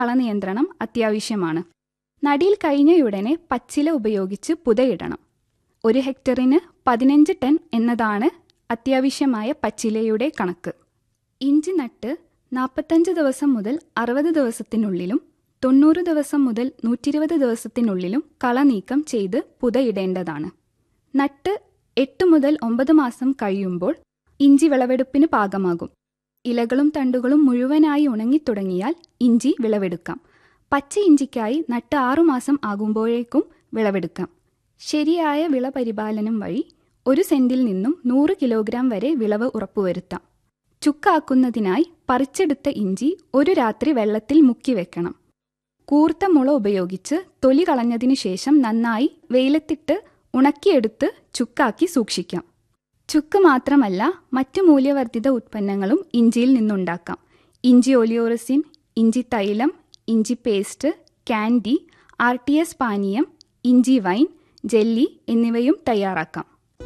കളനിയന്ത്രണം അത്യാവശ്യമാണ് നടിയിൽ കഴിഞ്ഞയുടനെ പച്ചില ഉപയോഗിച്ച് പുതയിടണം ഒരു ഹെക്ടറിന് പതിനഞ്ച് ടൺ എന്നതാണ് അത്യാവശ്യമായ പച്ചിലയുടെ കണക്ക് ഇഞ്ചി നട്ട് നാൽപ്പത്തഞ്ച് ദിവസം മുതൽ അറുപത് ദിവസത്തിനുള്ളിലും തൊണ്ണൂറ് ദിവസം മുതൽ നൂറ്റിരുപത് ദിവസത്തിനുള്ളിലും കള നീക്കം ചെയ്ത് പുതയിടേണ്ടതാണ് നട്ട് എട്ട് മുതൽ ഒമ്പത് മാസം കഴിയുമ്പോൾ ഇഞ്ചി വിളവെടുപ്പിന് പാകമാകും ഇലകളും തണ്ടുകളും മുഴുവനായി ഉണങ്ങിത്തുടങ്ങിയാൽ ഇഞ്ചി വിളവെടുക്കാം പച്ച ഇഞ്ചിക്കായി നട്ട് ആറുമാസം ആകുമ്പോഴേക്കും വിളവെടുക്കാം ശരിയായ വിളപരിപാലനം വഴി ഒരു സെന്റിൽ നിന്നും നൂറ് കിലോഗ്രാം വരെ വിളവ് ഉറപ്പുവരുത്താം ചുക്കാക്കുന്നതിനായി പറിച്ചെടുത്ത ഇഞ്ചി ഒരു രാത്രി വെള്ളത്തിൽ മുക്കി വെക്കണം കൂർത്ത മുള ഉപയോഗിച്ച് തൊലി കളഞ്ഞതിനു ശേഷം നന്നായി വെയിലത്തിട്ട് ഉണക്കിയെടുത്ത് ചുക്കാക്കി സൂക്ഷിക്കാം ചുക്ക് മാത്രമല്ല മറ്റു മൂല്യവർദ്ധിത ഉൽപ്പന്നങ്ങളും ഇഞ്ചിയിൽ നിന്നുണ്ടാക്കാം ഇഞ്ചി ഒലിയോറസിൻ ഇഞ്ചി തൈലം ഇഞ്ചി paste candy R T S പാനീയം ഇഞ്ചി വൈൻ ജെല്ലി എന്നിവയും തയ്യാറാക്കാം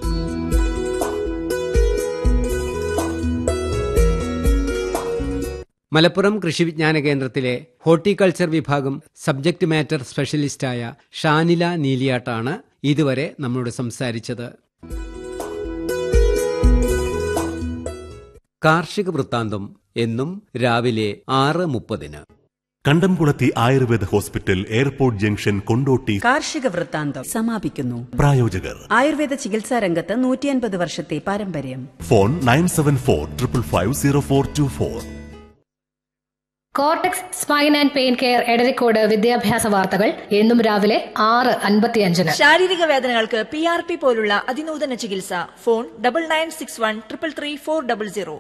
മലപ്പുറം കൃഷി വിജ്ഞാന കേന്ദ്രത്തിലെ ഹോർട്ടിക്കൾച്ചർ വിഭാഗം സബ്ജക്ട് മാറ്റർ സ്പെഷ്യലിസ്റ്റായ ഷാനില നീലിയാട്ടാണ് ഇതുവരെ നമ്മളോട് സംസാരിച്ചത് കാർഷിക വൃത്താന്തം എന്നും രാവിലെ ആറ് മുപ്പതിന് Kandamkulathy Ayurveda hospital airport junction Kondotty കാർഷിക വൃത്താന്തം സമാപിക്കുന്നു പ്രായോജകർ ആയുർവേദ ചികിത്സാ രംഗത്ത് നൂറ്റിയൻപത് വർഷത്തെ പാരമ്പര്യം phone nine seven four triple five zero four two four cortex spine and pain care Edarikode വിദ്യാഭ്യാസ വാർത്തകൾ എന്നും രാവിലെ ആറ് അൻപത്തിയഞ്ചിന് ശാരീരിക വേദനകൾക്ക് പി ആർ പി പോലുള്ള അതിനൂതന ചികിത്സ phone double nine six one triple three four double zero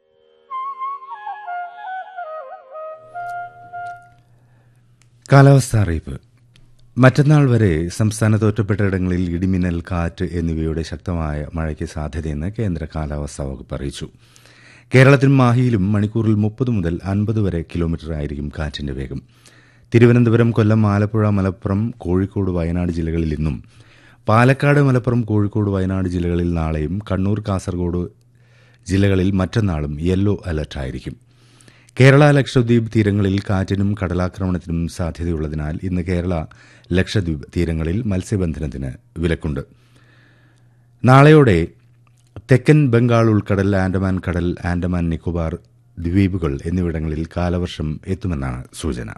കാലാവസ്ഥ അറിയിപ്പ് മറ്റന്നാൾ വരെ സംസ്ഥാനത്ത് ഒറ്റപ്പെട്ടയിടങ്ങളിൽ ഇടിമിന്നൽ കാറ്റ് എന്നിവയുടെ ശക്തമായ മഴയ്ക്ക് സാധ്യതയെന്ന് കേന്ദ്ര കാലാവസ്ഥാ വകുപ്പ് അറിയിച്ചു കേരളത്തിലും മാഹിയിലും മണിക്കൂറിൽ മുപ്പത് മുതൽ അൻപത് വരെ കിലോമീറ്റർ ആയിരിക്കും കാറ്റിന്റെ വേഗം തിരുവനന്തപുരം കൊല്ലം ആലപ്പുഴ മലപ്പുറം കോഴിക്കോട് വയനാട് ജില്ലകളിൽ ഇന്നും പാലക്കാട് മലപ്പുറം കോഴിക്കോട് വയനാട് ജില്ലകളിൽ നാളെയും കണ്ണൂർ കാസർഗോഡ് ജില്ലകളിൽ മറ്റന്നാളും യെല്ലോ അലർട്ടായിരിക്കും കേരള ലക്ഷദ്വീപ് തീരങ്ങളിൽ കാറ്റിനും കടലാക്രമണത്തിനും സാധ്യതയുള്ളതിനാൽ ഇന്ന് കേരള ലക്ഷദ്വീപ് തീരങ്ങളിൽ മത്സ്യബന്ധനത്തിന് വിലക്കുണ്ട് നാളെയോടെ തെക്കൻ ബംഗാൾ ഉൾക്കടൽ ആൻഡമാൻ കടൽ ആൻഡമാൻ നിക്കോബാർ ദ്വീപുകൾ എന്നിവിടങ്ങളിൽ കാലവർഷം എത്തുമെന്നാണ് സൂചന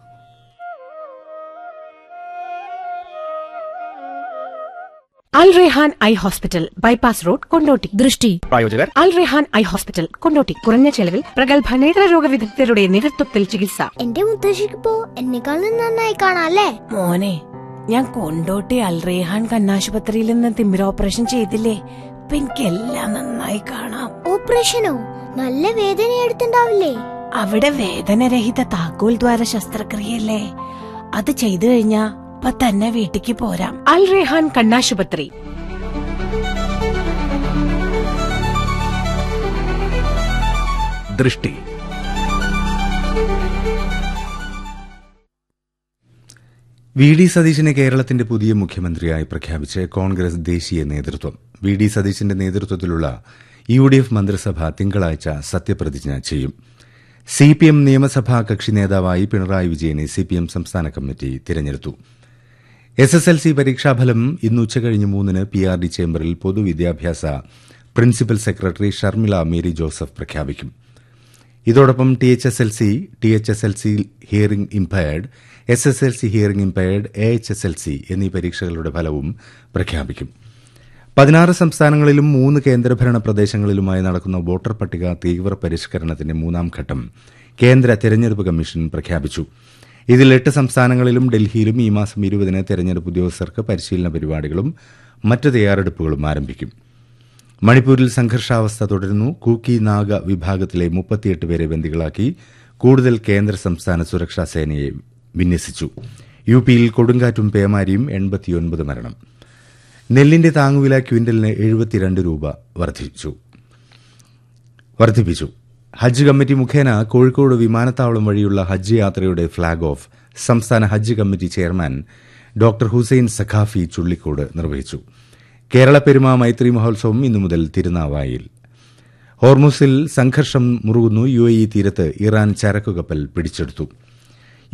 Al Rehan eye hospital bypass road Kondotty ദൃഷ്ടി പ്രായോജകർ അൽ റെഹാൻ ഐ ഹോസ്പിറ്റൽ കൊണ്ടോട്ടി കുറഞ്ഞ ചെലവിൽ പ്രഗത്ഭ നേത്രരോഗ വിദഗ്ധരുടെ നേതൃത്വത്തിൽ ചികിത്സ എന്റെ മുത്തശ്ശിക്കിപ്പോ എന്നെക്കാളും നന്നായി കാണാല്ലേ മോനെ ഞാൻ കൊണ്ടോട്ടി അൽ റെഹാൻ കണ്ണാശുപത്രിയിൽ നിന്ന് തിമിര ഓപ്പറേഷൻ ചെയ്തില്ലേ ഇപ്പൊ എനിക്കെല്ലാം നന്നായി കാണാം ഓപ്പറേഷനോ നല്ല വേദന എടുത്തുണ്ടാവില്ലേ അവിടെ വേദനരഹിത താക്കോൽ ദ്വാര ശസ്ത്രക്രിയല്ലേ അത് ചെയ്തു കഴിഞ്ഞാ ഇപ്പൊ തന്നെ വീട്ടിക്ക് പോരാം അൽ റെഹാൻ കണ്ണാശുപത്രി ദൃഷ്ടി വി ഡി സതീശനെ കേരളത്തിന്റെ പുതിയ മുഖ്യമന്ത്രിയായി പ്രഖ്യാപിച്ച് കോൺഗ്രസ് ദേശീയ നേതൃത്വം വി ഡി സതീശന്റെ നേതൃത്വത്തിലുള്ള യു ഡി എഫ് മന്ത്രിസഭ തിങ്കളാഴ്ച സത്യപ്രതിജ്ഞ ചെയ്യും സി പി എം നിയമസഭാ കക്ഷി നേതാവായി പിണറായി വിജയനെ സി പി എം സംസ്ഥാന കമ്മിറ്റി തിരഞ്ഞെടുത്തു എസ് എസ് എൽ സി പരീക്ഷാഫലം ഇന്ന് ഉച്ചകഴിഞ്ഞ് മൂന്നിന് പി ആർ ഡി ചേംബറിൽ പൊതുവിദ്യാഭ്യാസ principal secretary Sharmila Mary Joseph പ്രഖ്യാപിക്കും ഇതോടൊപ്പം T H S L C T H S L C hearing impaired S S L C hearing impaired A H S L C എന്നീ പരീക്ഷകളുടെ ഫലവും പ്രഖ്യാപിക്കും പതിനാറ് സംസ്ഥാനങ്ങളിലും മൂന്ന് കേന്ദ്രഭരണ പ്രദേശങ്ങളിലുമായി നടക്കുന്ന വോട്ടർ പട്ടിക തീവ്ര പരിഷ്കരണത്തിന്റെ മൂന്നാം ഘട്ടം കേന്ദ്ര തെരഞ്ഞെടുപ്പ് കമ്മീഷൻ പ്രഖ്യാപിച്ചു ഇതിൽ എട്ട് സംസ്ഥാനങ്ങളിലും ഡൽഹിയിലും ഈ മാസം ഇരുപതിന് തെരഞ്ഞെടുപ്പ് ഉദ്യോഗസ്ഥർക്ക് പരിശീലന പരിപാടികളും മറ്റ് തയ്യാറെടുപ്പുകളും ആരംഭിക്കും മണിപ്പൂരിൽ സംഘർഷാവസ്ഥ തുടരുന്നു കൂക്കി നാഗ വിഭാഗത്തിലെ മുപ്പത്തിയെട്ട് പേരെ ബന്ദികളാക്കി കൂടുതൽ കേന്ദ്ര സംസ്ഥാന സുരക്ഷാ സേനയെ വിന്യസിച്ചു യു പിയിൽ കൊടുങ്കാറ്റും പേമാരിയും എൺപത്തിയൊൻപത് മരണം നെല്ലിന്റെ താങ്ങുവില ക്വിന്റലിന് എഴുപത്തിരണ്ട് രൂപ വർദ്ധിച്ചു വർദ്ധിപ്പിച്ചു ഹജ്ജ് കമ്മിറ്റി മുഖേന കോഴിക്കോട് വിമാനത്താവളം വഴിയുള്ള ഹജ്ജ് യാത്രയുടെ ഫ്ളാഗ് ഓഫ് സംസ്ഥാന ഹജ്ജ് committee chairman doctor Hussain Saqafi Chullikode നിർവഹിച്ചു കേരള പെരുമ മൈത്രി മഹോത്സവം ഇന്നു മുതൽ തിരുനാവായിൽ ഹോർമുസിൽ സംഘർഷം മുറുകുന്നു യു എ ഇ തീരത്ത് ഇറാൻ ചരക്കുകപ്പൽ പിടിച്ചെടുത്തു